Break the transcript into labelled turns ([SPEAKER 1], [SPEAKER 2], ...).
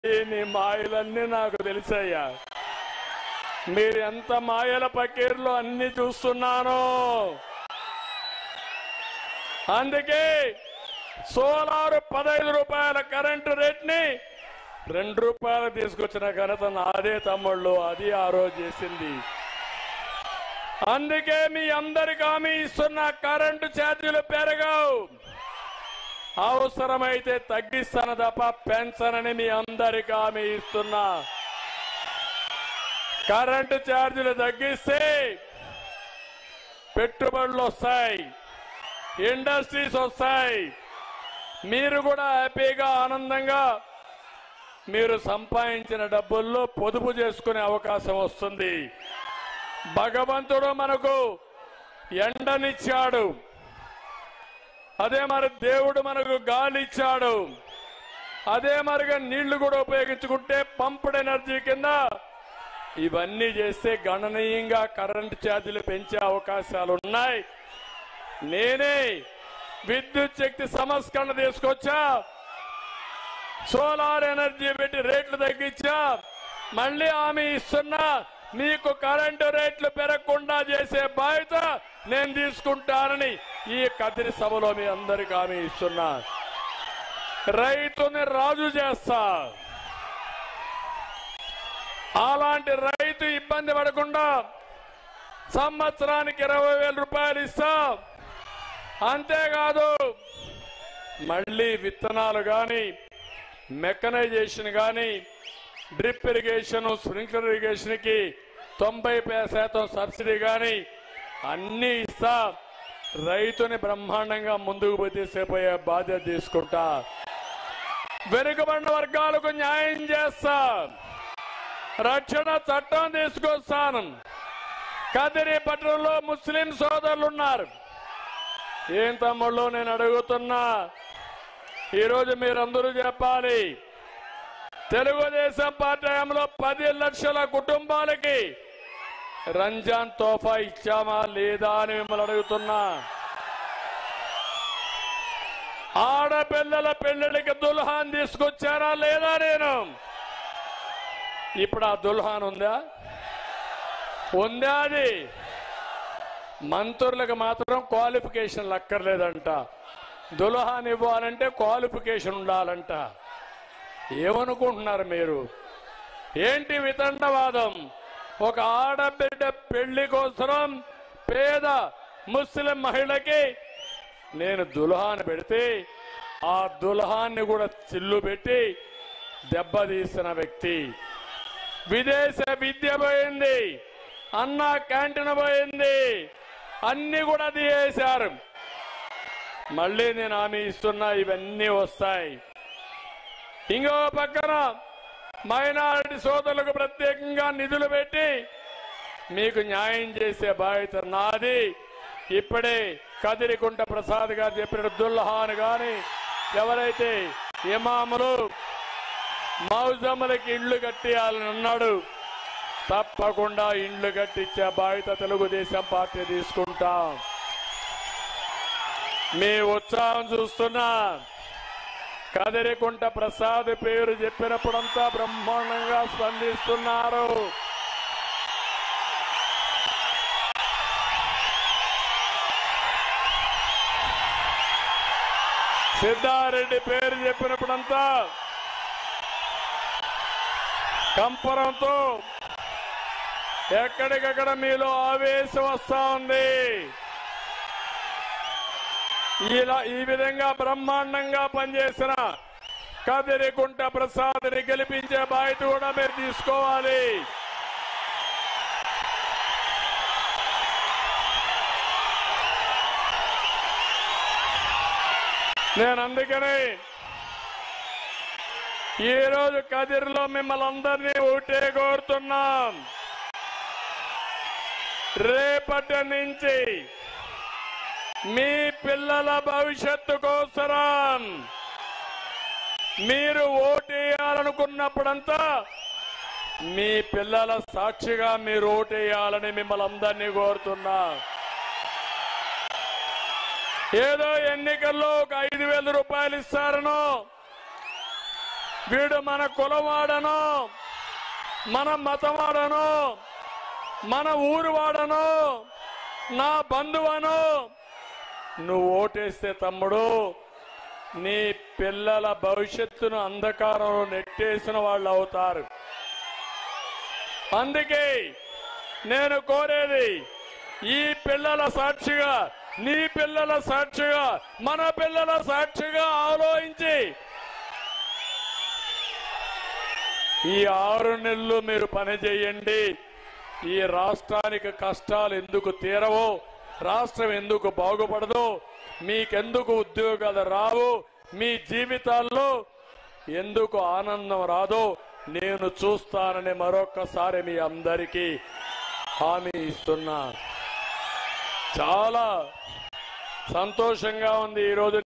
[SPEAKER 1] నీ మాయలన్నీ నాకు తెలిసయ్యా మీరు ఎంత మాయల పకీర్లు అన్ని చూస్తున్నాను అందుకే సోలార్ పదహైదు రూపాయల కరెంటు రేట్ ని రెండు రూపాయలు తీసుకొచ్చిన ఘనత నాదే తమ్ముళ్ళు అది ఆ రోజు చేసింది అందుకే మీ అందరికి హామీ ఇస్తున్న కరెంటు ఛార్జీలు పెరగవు అవసరమైతే తగ్గిస్తాను తప్ప పెంచనని మీ అందరికి హామీ ఇస్తున్నా కరెంటు ఛార్జీలు తగ్గిస్తే పెట్టుబడులు వస్తాయి ఇండస్ట్రీస్ వస్తాయి మీరు కూడా హ్యాపీగా ఆనందంగా మీరు సంపాదించిన డబ్బుల్లో పొదుపు చేసుకునే అవకాశం వస్తుంది భగవంతుడు మనకు ఎండనిచ్చాడు అదే మరి దేవుడు మనకు గాలి ఇచ్చాడు అదే మరిగా నీళ్లు కూడా ఉపయోగించుకుంటే పంప్డ్ ఎనర్జీ కింద ఇవన్నీ చేస్తే గణనీయంగా కరెంటు ఛార్జీలు పెంచే అవకాశాలు ఉన్నాయి నేనే విద్యుత్ శక్తి సంస్కరణ తీసుకొచ్చా సోలార్ ఎనర్జీ పెట్టి రేట్లు తగ్గించా మళ్ళీ హామీ ఇస్తున్నా మీకు కరెంటు రేట్లు పెరగకుండా చేసే బాధ్యత నేను తీసుకుంటానని ఈ కదిరి సభలో మీ అందరికి హామీ ఇస్తున్నా రైతుని రాజు చేస్తా అలాంటి రైతు ఇబ్బంది పడకుండా సంవత్సరానికి ఇరవై వేల రూపాయలు ఇస్తా అంతేకాదు మళ్ళీ విత్తనాలు కానీ మెకనైజేషన్ కానీ డ్రిప్ ఇరిగేషన్ స్ప్రింక్లర్ ఇరిగేషన్ కి తొంభై శాతం సబ్సిడీ కానీ అన్ని ఇస్తా రైతుని బ్రహ్మాండంగా ముందుకు తీసుకుపోయే బాధ్యత తీసుకుంటా వెనుకబడిన వర్గాలకు న్యాయం చేస్తా రక్షణ చట్టం తీసుకొస్తాను కదిరి పట్టణంలో ముస్లిం సోదరులు ఉన్నారు ఏం తమ్ముళ్ళు నేను అడుగుతున్నా ఈరోజు మీరందరూ చెప్పాలి తెలుగుదేశం పార్టీ హయాంలో పది లక్షల కుటుంబాలకి రంజాన్ తోఫా ఇచ్చామా లేదా అని మిమ్మల్ని అడుగుతున్నా ఆడపిల్లల పెళ్లిళ్ళకి దుల్హాన్ తీసుకొచ్చారా లేదా నేను ఇప్పుడు ఆ దుల్హాన్ ఉందా ఉందా అది మంత్రులకు మాత్రం క్వాలిఫికేషన్ అక్కర్లేదంట దుల్హాన్ ఇవ్వాలంటే క్వాలిఫికేషన్ ఉండాలంట ఏమనుకుంటున్నారు మీరు ఏంటి వితండవాదం ఒక ఆడబిడ్డ పెళ్లి కోసం పేద ముస్లిం మహిళకి నేను దుల్హాన్ పెడితే ఆ దుల్హాన్ని కూడా చిల్లు పెట్టి దెబ్బతీసిన వ్యక్తి విదేశ విద్య పోయింది అన్న క్యాంటీన్ పోయింది అన్ని కూడా తీసేశారు మళ్ళీ నేను హామీ ఇస్తున్నా ఇవన్నీ వస్తాయి ఇంకో పక్కన మైనారిటీ సోదరులకు ప్రత్యేకంగా నిధులు పెట్టి మీకు న్యాయం చేసే బాధ్యత నాది ఇప్పుడే కదిరికుంట ప్రసాద్ గారు చెప్పిన దుల్హాన్ గాని ఎవరైతే ఇమాములు మౌజమ్మలకి ఇళ్లు కట్టియాలని అన్నాడు తప్పకుండా ఇండ్లు కట్టించే బాధ్యత తెలుగుదేశం పార్టీ తీసుకుంటాం మీ ఉత్సాహం చూస్తున్నా కదిరికుంట ప్రసాద్ పేరు చెప్పినప్పుడంతా బ్రహ్మాండంగా స్పందిస్తున్నారు సిద్ధారెడ్డి పేరు చెప్పినప్పుడంతా కంపరంతో ఎక్కడికక్కడ మీలో ఆవేశం వస్తా ఉంది ఇలా ఈ విధంగా బ్రహ్మాండంగా పనిచేసిన కదిరికుంట ప్రసాద్ని గెలిపించే బాధ్యత కూడా మీరు తీసుకోవాలి నేను అందుకని ఈ రోజు కదిరిలో మిమ్మల్ని అందరినీ ఒకటే కోరుతున్నాం రేపటి నుంచి మీ పిల్లల భవిష్యత్తు కోసరం మీరు ఓటేయాలనుకున్నప్పుడంతా మీ పిల్లల సాక్షిగా మీరు ఓటేయాలని మిమ్మల్ని అందరినీ కోరుతున్నా ఏదో ఎన్నికల్లో ఒక ఐదు వేల రూపాయలు ఇస్తారనో వీడు మన కులవాడను మన మతవాడను మన ఊరు వాడను నా బంధువను నువ్వు ఓటేస్తే తమ్ముడు నీ పిల్లల భవిష్యత్తును అంధకారంలో నెట్టేసిన వాళ్ళు అవుతారు అందుకే నేను కోరేది ఈ పిల్లల సాక్షిగా నీ పిల్లల సాక్షిగా మన పిల్లల సాక్షిగా ఆలోచించి ఈ ఆరు నెలలు మీరు పని చేయండి ఈ రాష్ట్రానికి కష్టాలు ఎందుకు తీరవో రాష్ట్రం ఎందుకు బాగుపడదు మీకెందుకు ఉద్యోగాలు రావు మీ జీవితాల్లో ఎందుకు ఆనందం రాదో నేను చూస్తానని మరొక్కసారి మీ అందరికీ హామీ ఇస్తున్నా చాలా సంతోషంగా ఉంది ఈరోజు